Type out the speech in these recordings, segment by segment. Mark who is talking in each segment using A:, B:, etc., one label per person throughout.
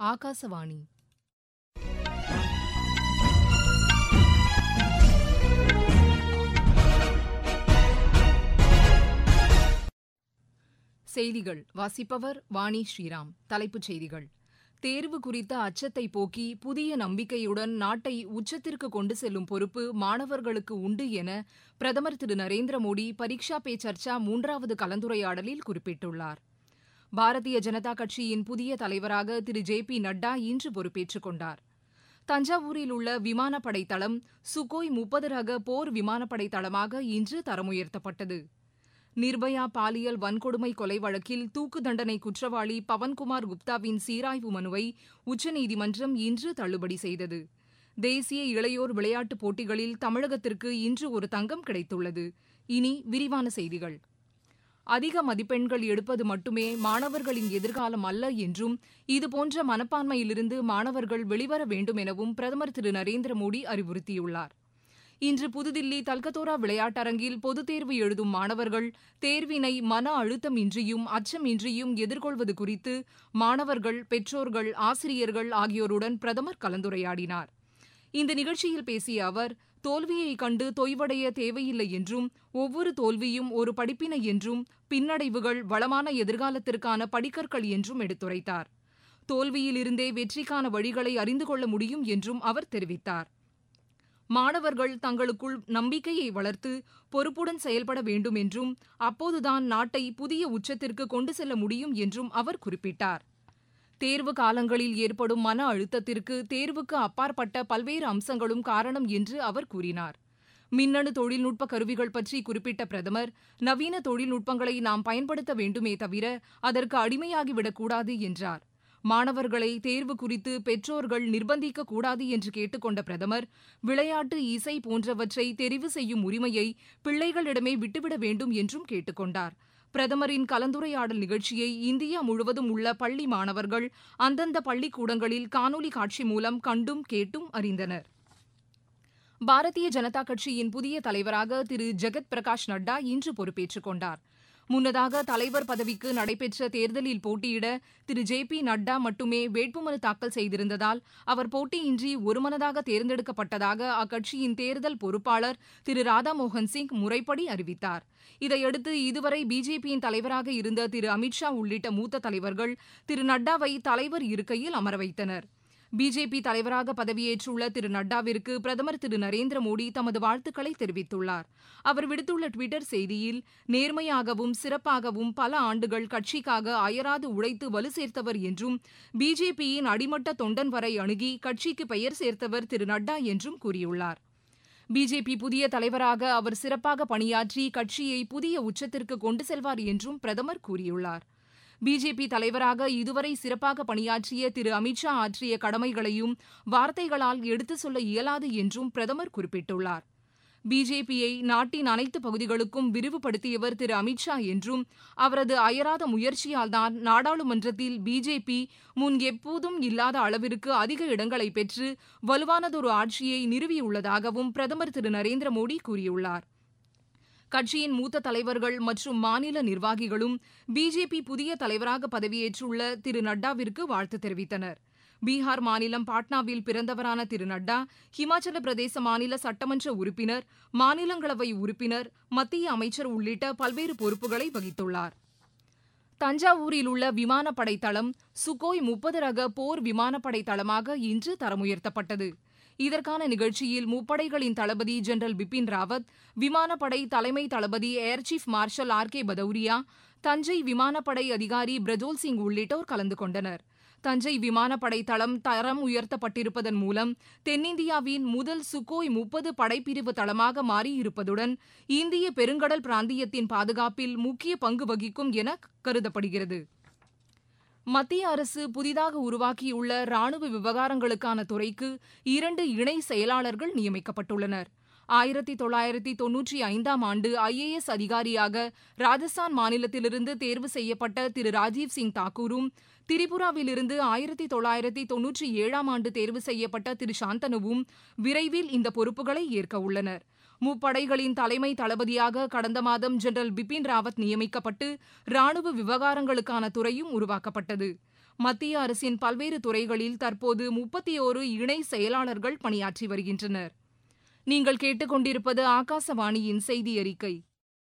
A: ஆகாசவாணி செய்திகள் வாசிப்பவர் வாணி ஸ்ரீராம் தலைப்புச் செய்திகள் தேர்வு குறித்த அச்சத்தை போக்கி புதிய நம்பிக்கையுடன் நாட்டை உச்சத்திற்கு கொண்டு செல்லும் பொறுப்பு மாணவர்களுக்கு உண்டு என பிரதமர் திரு நரேந்திர மோடி பரீக்ஷா பே சர்ச்சா மூன்றாவது கலந்துரையாடலில் குறிப்பிட்டுள்ளார் பாரதிய ஜனதா கட்சியின் புதிய தலைவராக திரு ஜே பி நட்டா இன்று பொறுப்பேற்றுக் கொண்டார் தஞ்சாவூரில் உள்ள விமானப்படை தளம் சுகோய் முப்பது ரக போர் விமானப்படை தளமாக இன்று தரமுயர்த்தப்பட்டது நிர்பயா பாலியல் வன்கொடுமை கொலை வழக்கில் தூக்கு தண்டனை குற்றவாளி பவன்குமார் குப்தாவின் சீராய்வு மனுவை உச்சநீதிமன்றம் இன்று தள்ளுபடி செய்தது தேசிய இளையோர் விளையாட்டுப் போட்டிகளில் தமிழகத்திற்கு இன்று ஒரு தங்கம் கிடைத்துள்ளது இனி விரிவான செய்திகள் அதிக மதிப்பெண்கள் எடுப்பது மட்டுமே மாணவர்களின் எதிர்காலம் அல்ல என்றும் இதுபோன்ற மனப்பான்மையிலிருந்து மாணவர்கள் வெளிவர வேண்டும் எனவும் பிரதமர் திரு நரேந்திர மோடி அறிவுறுத்தியுள்ளார் இன்று புதுதில்லி தல்கத்தோரா விளையாட்டரங்கில் பொதுத் தேர்வு எழுதும் மாணவர்கள் தேர்வினை மன அழுத்தம் இன்றியும் அச்சம் இன்றியும் எதிர்கொள்வது குறித்து மாணவர்கள் பெற்றோர்கள் ஆசிரியர்கள் ஆகியோருடன் பிரதமர் கலந்துரையாடினார் இந்த நிகழ்ச்சியில் பேசிய அவர் தோல்வியை கண்டு தொய்வடைய தேவையில்லை என்றும் ஒவ்வொரு தோல்வியும் ஒரு படிப்பினை என்றும் பின்னடைவுகள் வளமான எதிர்காலத்திற்கான படிக்கற்கள் என்றும் எடுத்துரைத்தார் தோல்வியிலிருந்தே வெற்றிக்கான வழிகளை அறிந்து கொள்ள முடியும் என்றும் அவர் தெரிவித்தார் மாணவர்கள் தங்களுக்குள் நம்பிக்கையை வளர்த்து பொறுப்புடன் செயல்பட வேண்டும் என்றும் அப்போதுதான் நாட்டை புதிய உச்சத்திற்கு கொண்டு செல்ல முடியும் என்றும் அவர் குறிப்பிட்டார் தேர்வு காலங்களில் ஏற்படும் மன அழுத்தத்திற்கு தேர்வுக்கு அப்பாற்பட்ட பல்வேறு அம்சங்களும் காரணம் என்று அவர் கூறினார் மின்னணு தொழில்நுட்ப கருவிகள் பற்றி குறிப்பிட்ட பிரதமர் நவீன தொழில்நுட்பங்களை நாம் பயன்படுத்த வேண்டுமே தவிர அதற்கு அடிமையாகிவிடக்கூடாது என்றார் மாணவர்களை தேர்வு குறித்து பெற்றோர்கள் நிர்பந்திக்க கூடாது என்று கேட்டுக்கொண்ட பிரதமர் விளையாட்டு இசை போன்றவற்றை தெரிவு செய்யும் உரிமையை பிள்ளைகளிடமே விட்டுவிட வேண்டும் என்றும் கேட்டுக்கொண்டார் பிரதமரின் கலந்துரையாடல் நிகழ்ச்சியை இந்தியா முழுவதும் உள்ள பள்ளி மாணவர்கள் அந்தந்த பள்ளிக்கூடங்களில் காணொலி காட்சி மூலம் கண்டும் கேட்டும் அறிந்தனர் பாரதிய ஜனதா கட்சியின் புதிய தலைவராக திரு ஜெகத் பிரகாஷ் நட்டா இன்று பொறுப்பேற்றுக் கொண்டார் முன்னதாக தலைவர் பதவிக்கு நடைபெற்ற தேர்தலில் போட்டியிட திரு ஜே பி நட்டா மட்டுமே வேட்புமனு தாக்கல் செய்திருந்ததால் அவர் போட்டியின்றி ஒருமனதாக தேர்ந்தெடுக்கப்பட்டதாக அக்கட்சியின் தேர்தல் பொறுப்பாளர் திரு ராதாமோகன் சிங் முறைப்படி அறிவித்தார் இதையடுத்து இதுவரை பிஜேபியின் தலைவராக இருந்த திரு அமித்ஷா உள்ளிட்ட மூத்த தலைவர்கள் திரு நட்டாவை தலைவர் இருக்கையில் அமர வைத்தனர் பிஜேபி தலைவராக பதவியேற்றுள்ள திரு நட்டாவிற்கு பிரதமர் திரு நரேந்திர மோடி தமது வாழ்த்துக்களை தெரிவித்துள்ளார் அவர் விடுத்துள்ள டுவிட்டர் செய்தியில் நேர்மையாகவும் சிறப்பாகவும் பல ஆண்டுகள் கட்சிக்காக அயராது உழைத்து வலு சேர்த்தவர் என்றும் பிஜேபியின் அடிமட்ட தொண்டன் வரை அணுகி கட்சிக்கு பெயர் சேர்த்தவர் திரு நட்டா என்றும் கூறியுள்ளார் பிஜேபி புதிய தலைவராக அவர் சிறப்பாக பணியாற்றி கட்சியை புதிய உச்சத்திற்கு கொண்டு செல்வார் என்றும் பிரதமர் கூறியுள்ளார் பிஜேபி தலைவராக இதுவரை சிறப்பாக பணியாற்றிய திரு அமித்ஷா ஆற்றிய கடமைகளையும் வார்த்தைகளால் எடுத்து சொல்ல இயலாது என்றும் பிரதமர் குறிப்பிட்டுள்ளார் பிஜேபியை நாட்டின் அனைத்து பகுதிகளுக்கும் விரிவுபடுத்தியவர் திரு அமித்ஷா என்றும் அவரது அயராத முயற்சியால்தான் நாடாளுமன்றத்தில் பிஜேபி முன் எப்போதும் இல்லாத அளவிற்கு அதிக இடங்களை பெற்று வலுவானதொரு ஆட்சியை நிறுவியுள்ளதாகவும் பிரதமர் திரு நரேந்திர மோடி கூறியுள்ளார் கட்சியின் மூத்த தலைவர்கள் மற்றும் மாநில நிர்வாகிகளும் பிஜேபி புதிய தலைவராக பதவியேற்றுள்ள திரு நட்டாவிற்கு வாழ்த்து தெரிவித்தனர் பீகார் மாநிலம் பாட்னாவில் பிறந்தவரான திரு நட்டா ஹிமாச்சல பிரதேச மாநில சட்டமன்ற உறுப்பினர் மாநிலங்களவை உறுப்பினர் மத்திய அமைச்சர் உள்ளிட்ட பல்வேறு பொறுப்புகளை வகித்துள்ளார் தஞ்சாவூரில் உள்ள விமானப்படை தளம் சுகோய் முப்பது ரக போர் விமானப்படை தளமாக இன்று தரமுயர்த்தப்பட்டது இதற்கான நிகழ்ச்சியில் முப்படைகளின் தளபதி ஜெனரல் பிபின் ராவத் விமானப்படை தலைமை தளபதி air chief marshal R K Bhadauria Thanjai விமானப்படை அதிகாரி பிரஜோல் சிங் உள்ளிட்டோர் கலந்து கொண்டனர் தஞ்சை விமானப்படை தளம் தரம் உயர்த்தப்பட்டிருப்பதன் மூலம் தென்னிந்தியாவின் முதல் சுகோய் முப்பது படைப்பிரிவு தளமாக மாறியிருப்பதுடன் இந்திய பெருங்கடல் பிராந்தியத்தின் பாதுகாப்பில் முக்கிய பங்கு வகிக்கும் என கருதப்படுகிறது மத்திய அரசு புதிதாக உருவாக்கியுள்ள ராணுவ விவகாரங்களுக்கான துறைக்கு இரண்டு இணை செயலாளர்கள் நியமிக்கப்பட்டுள்ளனர் ஆயிரத்தி தொள்ளாயிரத்தி தொன்னூற்றி ஐந்தாம் ஆண்டு ஐஏஎஸ் அதிகாரியாக ராஜஸ்தான் மாநிலத்திலிருந்து தேர்வு செய்யப்பட்ட திரு ராஜீவ் சிங் தாக்கூரும் திரிபுராவிலிருந்து ஆயிரத்தி தொள்ளாயிரத்தி தொன்னூற்றி ஏழாம் ஆண்டு தேர்வு செய்யப்பட்ட திரு சாந்தனுவும் விரைவில் இந்த பொறுப்புகளை ஏற்க உள்ளனர் முப்படைகளின் தலைமை தளபதியாக கடந்த மாதம் ஜெனரல் பிபின் ராவத் நியமிக்கப்பட்டு ராணுவ விவகாரங்களுக்கான துறையும் உருவாக்கப்பட்டது மத்திய அரசின் பல்வேறு துறைகளில் தற்போது முப்பத்தி ஓரு இணை செயலாளர்கள் பணியாற்றி வருகின்றனர் நீங்கள் கேட்டுக்கொண்டிருப்பது ஆகாசவாணியின் செய்தி அறிக்கை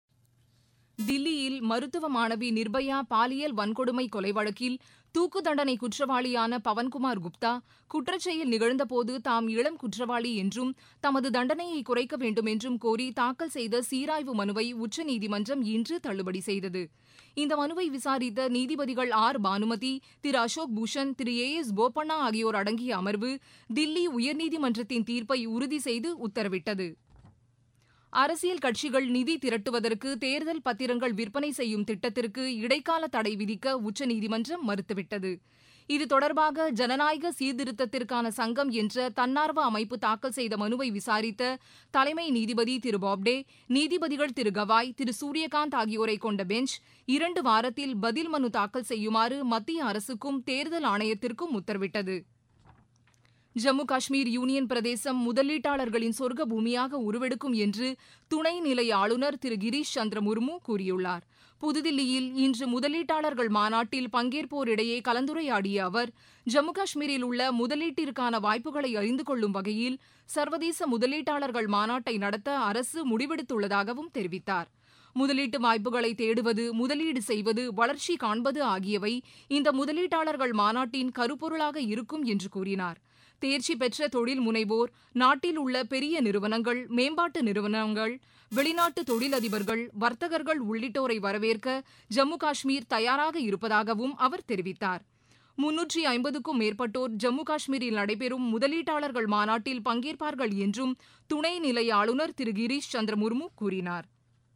A: தில்லியில் மருத்துவ மாணவி நிர்பயா பாலியல் வன்கொடுமை கொலை வழக்கில் தூக்கு தண்டனை குற்றவாளியான பவன்குமார் குப்தா குற்றச்செயல் நிகழ்ந்தபோது தாம் இளம் குற்றவாளி என்றும் தமது தண்டனையை குறைக்க வேண்டும் என்றும் கோரி தாக்கல் செய்த சீராய்வு மனுவை உச்சநீதிமன்றம் இன்று தள்ளுபடி செய்தது இந்த மனுவை விசாரித்த நீதிபதிகள் R Banumathi Thiru Ashok Bhushan Thiru A S Bopanna ஆகியோர் அடங்கிய அமர்வு தில்லி உயர்நீதிமன்றத்தின் தீர்ப்பை உறுதி செய்து உத்தரவிட்டது அரசியல் கட்சிகள் நிதி திரட்டுவதற்கு தேர்தல் பத்திரங்கள் விற்பனை செய்யும் திட்டத்திற்கு இடைக்கால தடை விதிக்க உச்சநீதிமன்றம் மறுத்துவிட்டது இது தொடர்பாக ஜனநாயக சீர்திருத்தத்திற்கான சங்கம் என்ற தன்னார்வ அமைப்பு தாக்கல் செய்த மனுவை விசாரித்த தலைமை நீதிபதி திரு பாப்டே நீதிபதிகள் திரு கவாய் திரு சூரியகாந்த் ஆகியோரை கொண்ட பெஞ்ச் இரண்டு வாரத்தில் பதில் மனு தாக்கல் செய்யுமாறு மத்திய அரசுக்கும் தேர்தல் ஆணையத்திற்கும் உத்தரவிட்டது ஜம்மு காஷ்மீர் யூனியன் பிரதேசம் முதலீட்டாளர்களின் சொர்க்க பூமியாக உருவெடுக்கும் என்று துணைநிலை ஆளுநர் திரு கிரீஷ் சந்திர முர்மு கூறியுள்ளார் புதுதில்லியில் இன்று முதலீட்டாளர்கள் மாநாட்டில் பங்கேற்போரிடையே கலந்துரையாடிய அவர் ஜம்மு காஷ்மீரில் உள்ள முதலீட்டிற்கான வாய்ப்புகளை அறிந்து கொள்ளும் வகையில் சர்வதேச முதலீட்டாளர்கள் மாநாட்டை நடத்த அரசு முடிவெடுத்துள்ளதாகவும் தெரிவித்தார் முதலீட்டு வாய்ப்புகளை தேடுவது முதலீடு செய்வது வளர்ச்சி காண்பது ஆகியவை இந்த முதலீட்டாளர்கள் மாநாட்டின் கருப்பொருளாக இருக்கும் என்று கூறினார் தேர்ச்சி பெற்ற தொழில் முனைவோர் நாட்டில் உள்ள பெரிய நிறுவனங்கள் மேம்பாட்டு நிறுவனங்கள் வெளிநாட்டு தொழிலதிபர்கள் வர்த்தகர்கள் உள்ளிட்டோரை வரவேற்க ஜம்மு காஷ்மீர் தயாராக இருப்பதாகவும் அவர் தெரிவித்தார் முன்னூற்றி ஐம்பதுக்கும் மேற்பட்டோர் ஜம்மு காஷ்மீரில் நடைபெறும் முதலீட்டாளர்கள் மாநாட்டில் பங்கேற்பார்கள் என்றும் துணைநிலை ஆளுநர் திரு கிரீஷ் சந்திர முர்மு கூறினார்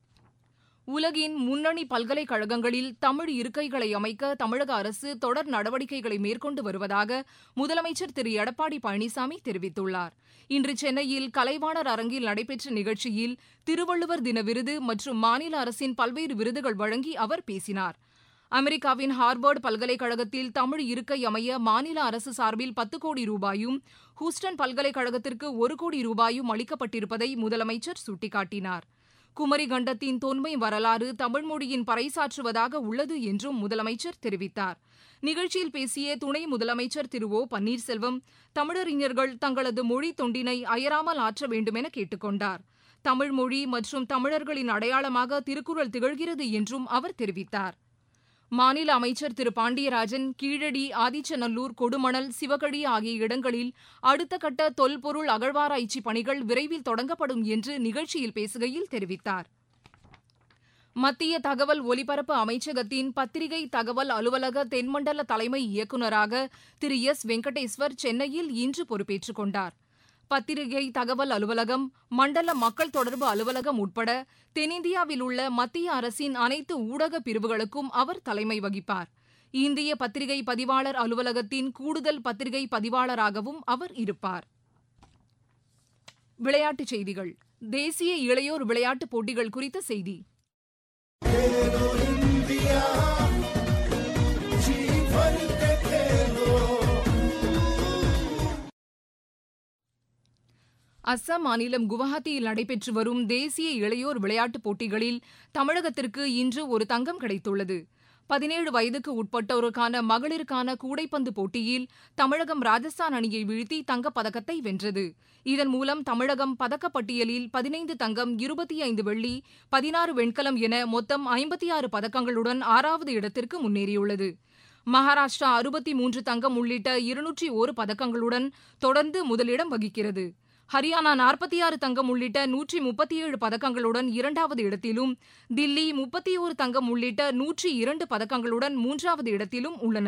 A: உலகின் முன்னணி பல்கலைக்கழகங்களில் தமிழ் இருக்கைகளை அமைக்க தமிழக அரசு தொடர் நடவடிக்கைகளை மேற்கொண்டு வருவதாக முதலமைச்சர் திரு எடப்பாடி பழனிசாமி தெரிவித்துள்ளார் இன்று சென்னையில் கலைவாணர் அரங்கில் நடைபெற்ற நிகழ்ச்சியில் திருவள்ளுவர் தின விருது மற்றும் மாநில அரசின் பல்வேறு விருதுகள் வழங்கி அவர் பேசினார் அமெரிக்காவின் ஹார்வர்டு பல்கலைக்கழகத்தில் தமிழ் இருக்கை அமைய மாநில அரசு சார்பில் பத்து கோடி ரூபாயும் ஹூஸ்டன் பல்கலைக்கழகத்திற்கு ஒரு கோடி ரூபாயும் அளிக்கப்பட்டிருப்பதை முதலமைச்சர் சுட்டிக்காட்டினார் குமரி கண்டத்தின் தொன்மை வரலாறு தமிழ் மொழியின் பறைசாற்றுவதாக உள்ளது என்றும் முதலமைச்சர் தெரிவித்தார் நிகழ்ச்சியில் பேசிய துணை முதலமைச்சர் திரு ஓ பன்னீர்செல்வம் தமிழறிஞர்கள் தங்களது மொழி தொண்டினை அயராமல் ஆற்ற வேண்டுமென கேட்டுக்கொண்டார் தமிழ் மொழி மற்றும் தமிழர்களின் அடையாளமாக திருக்குறள் திகழ்கிறது என்றும் அவர் தெரிவித்தார் மாநில அமைச்சர் திரு பாண்டியராஜன் கீழடி ஆதிச்சநல்லூர் கொடுமணல் சிவகழி ஆகிய இடங்களில் அடுத்த கட்ட தொல்பொருள் அகழ்வாராய்ச்சி பணிகள் விரைவில் தொடங்கப்படும் என்று நிகழ்ச்சியில் பேசுகையில் தெரிவித்தார் மத்திய தகவல் ஒலிபரப்பு அமைச்சகத்தின் பத்திரிகை தகவல் அலுவலக தென்மண்டல தலைமை இயக்குநராக திரு எஸ் வெங்கடேஸ்வர் சென்னையில் இன்று பொறுப்பேற்றுக் கொண்டார் பத்திரிகை தகவல் அலுவலகம் மண்டல மக்கள் தொடர்பு அலுவலகம் உட்பட தென்னிந்தியாவில் உள்ள மத்திய அரசின் அனைத்து ஊடக பிரிவுகளுக்கும் அவர் தலைமை வகிப்பார் இந்திய பத்திரிகை பதிவாளர் அலுவலகத்தின் கூடுதல் பத்திரிகை பதிவாளராகவும் அவர் இருப்பார் விளையாட்டுச் செய்திகள் தேசிய இளையோர் விளையாட்டுப் போட்டிகள் குறித்த செய்தி அஸ்ஸாம் மாநிலம் குவஹாத்தியில் நடைபெற்று வரும் தேசிய இளையோர் விளையாட்டுப் போட்டிகளில் தமிழகத்திற்கு இன்று ஒரு தங்கம் கிடைத்துள்ளது பதினேழு வயதுக்கு உட்பட்டோருக்கான மகளிருக்கான கூடைப்பந்து போட்டியில் தமிழகம் ராஜஸ்தான் அணியை வீழ்த்தி தங்கப்பதக்கத்தை வென்றது இதன் மூலம் தமிழகம் பதக்கப்பட்டியலில் பதினைந்து தங்கம் இருபத்தி ஐந்து வெள்ளி பதினாறு வெண்கலம் என மொத்தம் ஐம்பத்தி ஆறு பதக்கங்களுடன் ஆறாவது இடத்திற்கு முன்னேறியுள்ளது மகாராஷ்டிரா அறுபத்தி மூன்று தங்கம் உள்ளிட்ட இருநூற்றி ஒரு பதக்கங்களுடன் தொடர்ந்து முதலிடம் வகிக்கிறது ஹரியானா நாற்பத்தி ஆறு தங்கம் உள்ளிட்ட நூற்றி முப்பத்தி ஏழு பதக்கங்களுடன் இரண்டாவது இடத்திலும் தில்லி முப்பத்தி ஒரு தங்கம் உள்ளிட்ட நூற்றி இரண்டு பதக்கங்களுடன் மூன்றாவது இடத்திலும் உள்ளன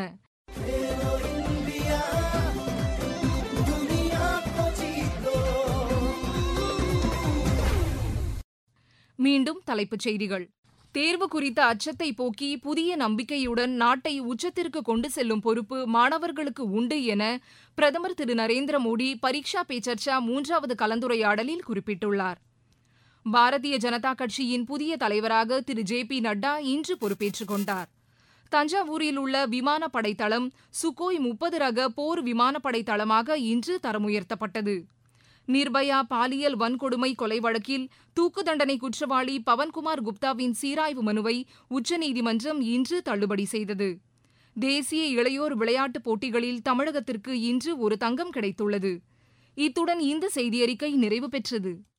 A: மீண்டும் தலைப்புச் செய்திகள் தேர்வு குறித்த அச்சத்தை போக்கி புதிய நம்பிக்கையுடன் நாட்டை உச்சத்திற்கு கொண்டு செல்லும் பொறுப்பு மாணவர்களுக்கு உண்டு என பிரதமர் திரு நரேந்திர மோடி பரீக்ஷா பே சர்ச்சா மூன்றாவது கலந்துரையாடலில் குறிப்பிட்டுள்ளார் பாரதிய ஜனதா கட்சியின் புதிய தலைவராக திரு ஜே பி நட்டா இன்று பொறுப்பேற்றுக் கொண்டார் தஞ்சாவூரில் உள்ள விமானப்படை தளம் சுகோய் முப்பது ரக போர் விமானப்படை தளமாக இன்று தரம் உயர்த்தப்பட்டது நிர்பயா பாலியல் வன்கொடுமை கொலை வழக்கில் தூக்கு தண்டனை குற்றவாளி பவன்குமார் குப்தாவின் சீராய்வு மனுவை உச்சநீதிமன்றம் இன்று தள்ளுபடி செய்தது தேசிய இளையோர் விளையாட்டுப் போட்டிகளில் தமிழகத்திற்கு இன்று ஒரு தங்கம் கிடைத்துள்ளது இத்துடன் இந்த செய்தியறிக்கை நிறைவு பெற்றது